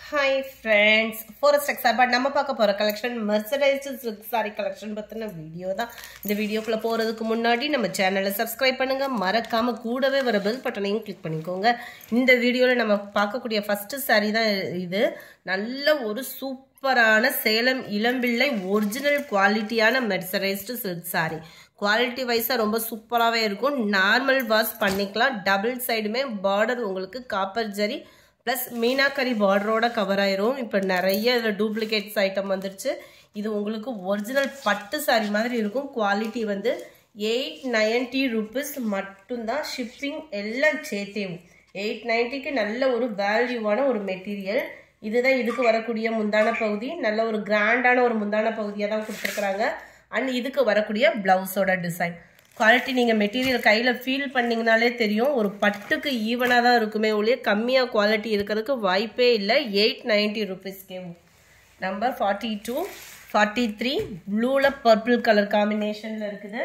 hi friends forest எக்ஸார் but நம்ம பார்க்க போகிற collection mercerised silk sari collection பற்றின வீடியோ தான் இந்த வீடியோக்குள்ளே போகிறதுக்கு முன்னாடி நம்ம சேனலை சப்ஸ்கிரைப் பண்ணுங்கள் மறக்காமல் கூடவே வர பெல் பட்டனையும் கிளிக் பண்ணிக்கோங்க இந்த வீடியோவில் நம்ம பார்க்கக்கூடிய ஃபஸ்ட்டு சாரி தான் இது நல்ல ஒரு சூப்பரான சேலம் இளம்பிள்ளை ஒரிஜினல் குவாலிட்டியான மெர்சரைஸ்டு சில்க் சாரி குவாலிட்டி வைஸாக ரொம்ப சூப்பராகவே இருக்கும் நார்மல் வாஷ் பண்ணிக்கலாம் டபுள் சைடுமே பார்டர் உங்களுக்கு காப்பர் ஜரி ப்ளஸ் மீனாக்கரி பார்டரோட கவர் ஆயிரும் இப்போ நிறைய இதில் டூப்ளிகேட்ஸ் ஐட்டம் வந்துருச்சு இது உங்களுக்கு ஒரிஜினல் பட்டு சாரி மாதிரி இருக்கும் குவாலிட்டி வந்து எயிட் நைன்ட்டி ருபீஸ் மட்டும்தான் ஷிப்பிங் எல்லாம் சேர்த்தேவும் எயிட் நைன்ட்டிக்கு நல்ல ஒரு வேல்யூவான ஒரு மெட்டீரியல் இதுதான் இதுக்கு வரக்கூடிய முந்தான பகுதி நல்ல ஒரு கிராண்டான ஒரு முந்தான பகுதியாக தான் கொடுத்துருக்குறாங்க அண்ட் இதுக்கு வரக்கூடிய ப்ளவுஸோட டிசைன் குவாலிட்டி நீங்கள் மெட்டீரியல் கையில் ஃபீல் பண்ணிங்கனாலே தெரியும் ஒரு பட்டுக்கு ஈவனாக தான் இருக்குமே ஒழிய கம்மியாக குவாலிட்டி இருக்கிறதுக்கு வாய்ப்பே இல்லை எயிட் நைன்ட்டி ருபீஸ்க்கே number forty two forty three ப்ளூவில் பர்பிள் கலர் காம்பினேஷனில் இருக்குது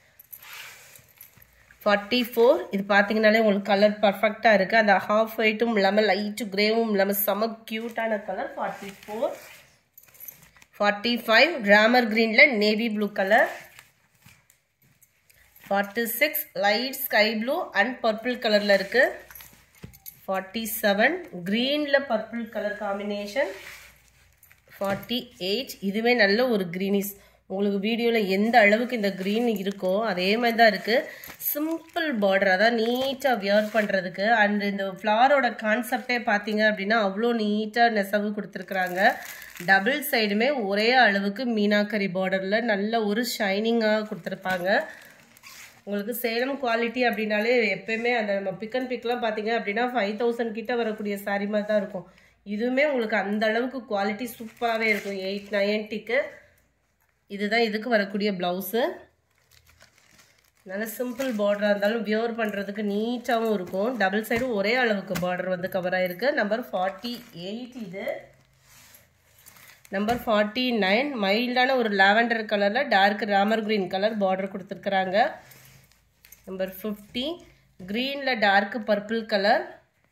ஃபார்ட்டி ஃபோர் இது பார்த்தீங்கனாலே உங்களுக்கு கலர் பர்ஃபெக்டாக இருக்குது அந்த ஹாஃப் ஒயிட்டும் இல்லாமல் லைட்டு கிரேவும் இல்லாமல் செம க்யூட்டான colour forty four forty five Ramar க்ரீனில் navy blue colour forty six light sky blue and purple கலரில் இருக்குது ஃபார்ட்டி செவன் க்ரீனில் purple colour combination forty eight இதுவே நல்ல ஒரு க்ரீனிஸ் உங்களுக்கு வீடியோவில் எந்த அளவுக்கு இந்த க்ரீன் இருக்கோ அதே மாதிரி தான் இருக்குது சிம்பிள் பார்டர் அதான் நீட்டாக வியர் பண்ணுறதுக்கு அண்ட் இந்த ஃப்ளாரோட கான்செப்டே பார்த்தீங்க அப்படின்னா அவ்வளோ நீட்டாக நெசவு கொடுத்துருக்குறாங்க டபுள் சைடுமே ஒரே அளவுக்கு மீனாக்கரி பார்டரில் நல்ல ஒரு ஷைனிங்காக கொடுத்துருப்பாங்க உங்களுக்கு சேலம் குவாலிட்டி அப்படின்னாலே எப்பயுமே அந்த நம்ம பிக் அண்ட் பிக்லாம் பார்த்தீங்க அப்படின்னா ஃபைவ் தௌசண்ட் கிட்ட வரக்கூடிய சாரி மாதிரி தான் இருக்கும் இதுவுமே உங்களுக்கு அந்த அளவுக்கு குவாலிட்டி சூப்பராகவே இருக்கும் எயிட் நைன்ட்டிக்கு இதுதான் இதுக்கு வரக்கூடிய ப்ளவுஸு நல்ல சிம்பிள் பார்டராக இருந்தாலும் வியர் பண்ணுறதுக்கு நீட்டாகவும் இருக்கும் டபுள் சைடும் ஒரே அளவுக்கு பார்டர் வந்து கவர் ஆகிருக்கு நம்பர் ஃபார்ட்டி எயிட் இது நம்பர் ஃபார்ட்டி நைன் மைல்டான ஒரு லாவெண்டர் கலரில் dark Ramar green colour border கொடுத்துருக்குறாங்க நம்பர் ஃபிஃப்டி க்ரீனில் dark purple colour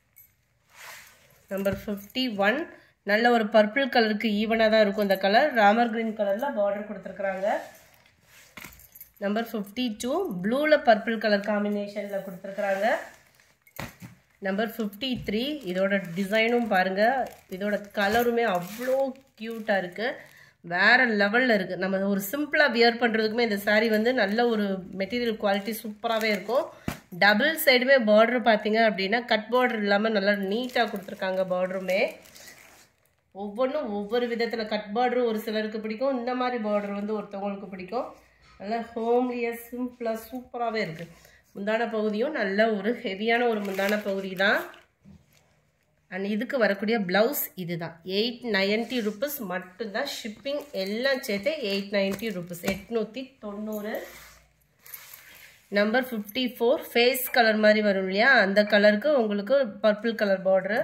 number fifty one நல்ல ஒரு பர்பிள் கலருக்கு ஈவனாக தான் இருக்கும் இந்த கலர் ராமர் க்ரீன் கலரில் பார்டர் கொடுத்துருக்குறாங்க நம்பர் ஃபிஃப்டி டூ ப்ளூவில் பர்பிள் கலர் காம்பினேஷனில் கொடுத்துருக்குறாங்க நம்பர் ஃபிஃப்டி த்ரீ இதோட டிசைனும் பாருங்கள் இதோட கலருமே அவ்வளோ க்யூட்டாக இருக்குது வேறு லெவலில் இருக்குது நம்ம ஒரு சிம்பிளாக வியர் பண்ணுறதுக்குமே இந்த சாரீ வந்து நல்ல ஒரு மெட்டீரியல் குவாலிட்டி சூப்பராகவே இருக்கும் டபுள் சைடுமே பார்டர் பார்த்தீங்க அப்படின்னா கட் பார்டர் இல்லாமல் நல்லா நீட்டாக கொடுத்துருக்காங்க பார்டருமே ஒவ்வொன்றும் ஒவ்வொரு விதத்தில் கட் பார்டர் ஒரு சிலருக்கு பிடிக்கும் இந்த மாதிரி பார்டர் வந்து ஒருத்தவங்களுக்கு பிடிக்கும் நல்லா ஹோம்லியாக சிம்பிளாக சூப்பராகவே இருக்குது முந்தான பகுதியும் நல்ல ஒரு ஹெவியான ஒரு முந்தான பகுதி தான் அண்ட் இதுக்கு வரக்கூடிய ப்ளவுஸ் இதுதான் எயிட் நைன்ட்டி ருபீஸ் மட்டும்தான் ஷிப்பிங் எல்லாம் சேர்த்து எயிட் நைன்ட்டி ருபீஸ் எட்நூற்றி தொண்ணூறு number fifty four face colour மாதிரி வரும் இல்லையா அந்த கலருக்கு உங்களுக்கு purple colour border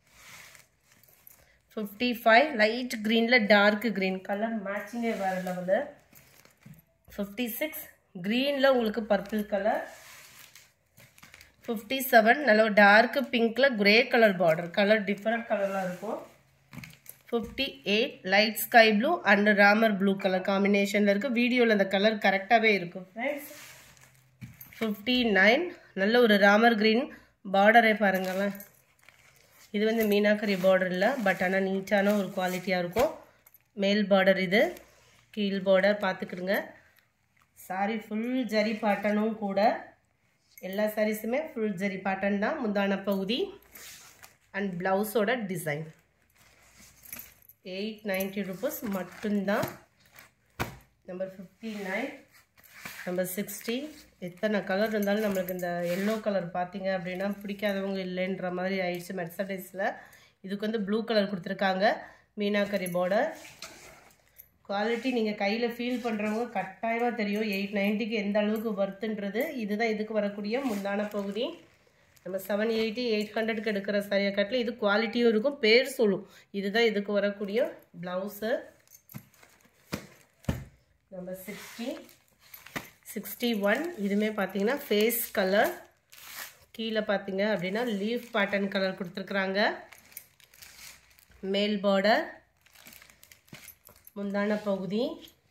fifty five light க்ரீனில் டார்க் க்ரீன் கலர் மேட்சிங்கே வேறு லெவலு ஃபிஃப்டி சிக்ஸ் க்ரீனில் உங்களுக்கு பர்பிள் கலர் ஃபிஃப்டி செவன் நல்ல ஒரு டார்க் பிங்க்கில் grey colour border colour different கலராக இருக்கும் fifty eight light sky blue and Ramar blue colour காம்பினேஷனில் இருக்குது வீடியோவில் அந்த கலர் கரெக்டாகவே இருக்கும் ஃப்ரெண்ட்ஸ் ஃபிஃப்டி நைன் நல்ல ஒரு ராமர் க்ரீன் பார்டரே பாருங்களேன் இது வந்து மீனாக்கரி பார்டர் இல்லை பட் ஆனால் நீட்டான ஒரு குவாலிட்டியாக இருக்கும் மேல் பார்டர் இது கீழ் பார்டர் பார்த்துக்கிடுங்க சாரி ஃபுல் ஜரி பாட்டனும் கூட எல்லா சாரீஸுமே ஃபுல் ஜரி பாட்டன் தான் முந்தான பகுதி அண்ட் ப்ளவுஸோட டிசைன் எயிட் நைன்ட்டி ருபீஸ் மட்டும்தான் number fifty nine number sixty எத்தனை கலர் இருந்தாலும் நம்மளுக்கு இந்த எல்லோ கலர் பார்த்தீங்க அப்படின்னா பிடிக்காதவங்க இல்லைன்ற மாதிரி ஆயிடுச்சு மெர்சடைஸில் இதுக்கு வந்து ப்ளூ கலர் கொடுத்துருக்காங்க மீனாக்கரி பார்டர் குவாலிட்டி நீங்கள் கையில் ஃபீல் பண்ணுறவங்க கட்டாயமாக தெரியும் எயிட் நைன்ட்டிக்கு எந்த அளவுக்கு ஒர்த்துன்றது இதுதான் இதுக்கு வரக்கூடிய முந்தான பகுதி நம்ம செவன் எயிட்டி எயிட் ஹண்ட்ரடுக்கு எடுக்கிற சரியாக கட்டில் இது குவாலிட்டியும் இருக்கும் பேர் சொல்லும் இதுதான் இதுக்கு வரக்கூடிய blouse number sixty sixty one இதுவுமே பார்த்தீங்கன்னா ஃபேஸ் கலர் கீழே பார்த்தீங்க அப்படின்னா லீஃப் பேட்டர்ன் கலர் கொடுத்துருக்குறாங்க மேல் பார்டர் முந்தான பகுதி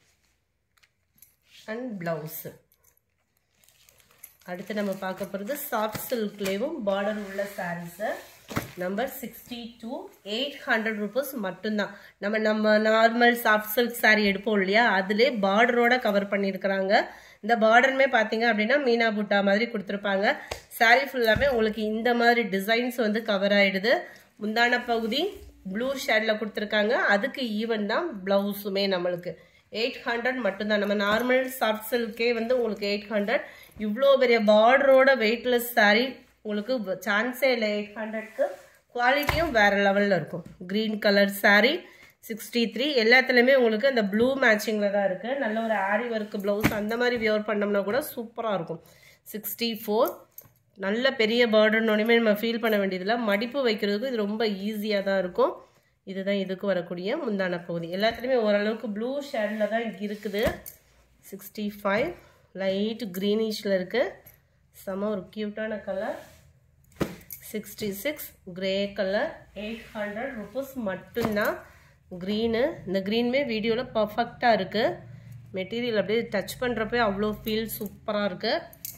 அண்ட் ப்ளவுஸு அடுத்து நம்ம பார்க்க போகிறது சாஃப்ட் சில்க்லேயும் பார்டர் உள்ள saris number sixty two eight hundred rupees மட்டும்தான் நம்ம நம்ம நார்மல் சாஃப்ட் சில்க் சாரீ எடுப்போம் இல்லையா அதிலே பார்டரோட கவர் பண்ணியிருக்கிறாங்க இந்த பார்டருமே பார்த்தீங்க அப்படின்னா மீனா புட்டா மாதிரி கொடுத்துருப்பாங்க சாரீ ஃபுல்லாமே உங்களுக்கு இந்த மாதிரி டிசைன்ஸ் வந்து கவர் ஆயிடுது முந்தான பகுதி ப்ளூ ஷேடில் கொடுத்துருக்காங்க அதுக்கு ஈவன் தான் ப்ளவுஸுமே நம்மளுக்கு எயிட் ஹண்ட்ரட் மட்டும்தான் நம்ம நார்மல் சாஃப்ட் சில்கே வந்து உங்களுக்கு எயிட் ஹண்ட்ரட் இவ்வளோ பெரிய பார்டரோட வெயிட்லெஸ் சாரீ உங்களுக்கு சான்ஸே இல்லை எயிட் ஹண்ட்ரட்க்கு குவாலிட்டியும் வேறு லெவலில் இருக்கும் green colour sari sixty three எல்லாத்துலேயுமே உங்களுக்கு அந்த ப்ளூ மேட்சிங்கில் தான் இருக்குது நல்ல ஒரு ஆரி ஒர்க் ப்ளவுஸ் அந்த மாதிரி வியர் பண்ணோம்னா கூட சூப்பராக இருக்கும் சிக்ஸ்டி ஃபோர் நல்ல பெரிய பேர்டுன்னொடனே நம்ம ஃபீல் பண்ண வேண்டியதில்லை மடிப்பு வைக்கிறதுக்கு இது ரொம்ப ஈஸியாக தான் இருக்கும் இதுதான் இதுக்கு வரக்கூடிய முந்தான பகுதி எல்லாத்துலேயுமே ஓரளவுக்கு ப்ளூ ஷேடில் தான் இருக்குது சிக்ஸ்டி ஃபைவ் லைட் க்ரீனிஷில் இருக்குது செம ஒரு க்யூட்டான colour sixty six grey colour eight hundred rupees மட்டும்தான் க்ரீனு இந்த க்ரீனுமே வீடியோவில் பர்ஃபெக்டாக இருக்குது மெட்டீரியல் அப்படியே டச் பண்ணுறப்பே அவ்வளோ ஃபீல் சூப்பராக இருக்குது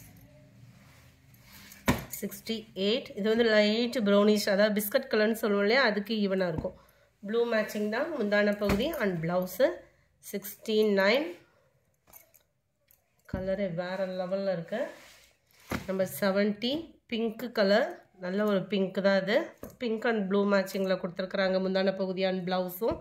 சிக்ஸ்டி எயிட் இது வந்து லைட் ப்ரௌனிஷ் அதாவது பிஸ்கட் கலர்னு சொல்லுவோம் இல்லையா அதுக்கு ஈவனாக இருக்கும் ப்ளூ மேட்சிங் தான் முந்தான பகுதி and blouse sixty nine colour வேறு லெவலில் இருக்கு நம்பர் செவன்ட்டி பிங்க்கு கலர் நல்ல ஒரு பிங்க் தான் இது பிங்க் அண்ட் ப்ளூ மேட்சிங்கில் கொடுத்துருக்குறாங்க முந்தான பகுதி அண்ட் ப்ளவுஸும்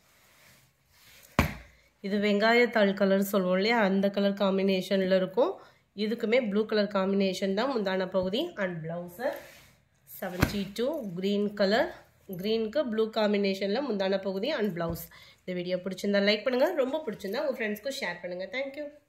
இது வெங்காயத்தாள் கலர் சொல்லுவோம் இல்லையா அந்த கலர் காம்பினேஷனில் இருக்கும் இதுக்குமே ப்ளூ கலர் காம்பினேஷன் தான் முந்தான பகுதி and blouse seventy two green colour க்ரீனுக்கு ப்ளூ காம்பினேஷனில் முந்தான பகுதி அண்ட் ப்ளவுஸ் இந்த வீடியோ பிடிச்சிருந்தா லைக் பண்ணுங்கள் ரொம்ப பிடிச்சிருந்தா உங்கள் ஃப்ரெண்ட்ஸ்க்கும் ஷேர் பண்ணுங்கள் தேங்க்யூ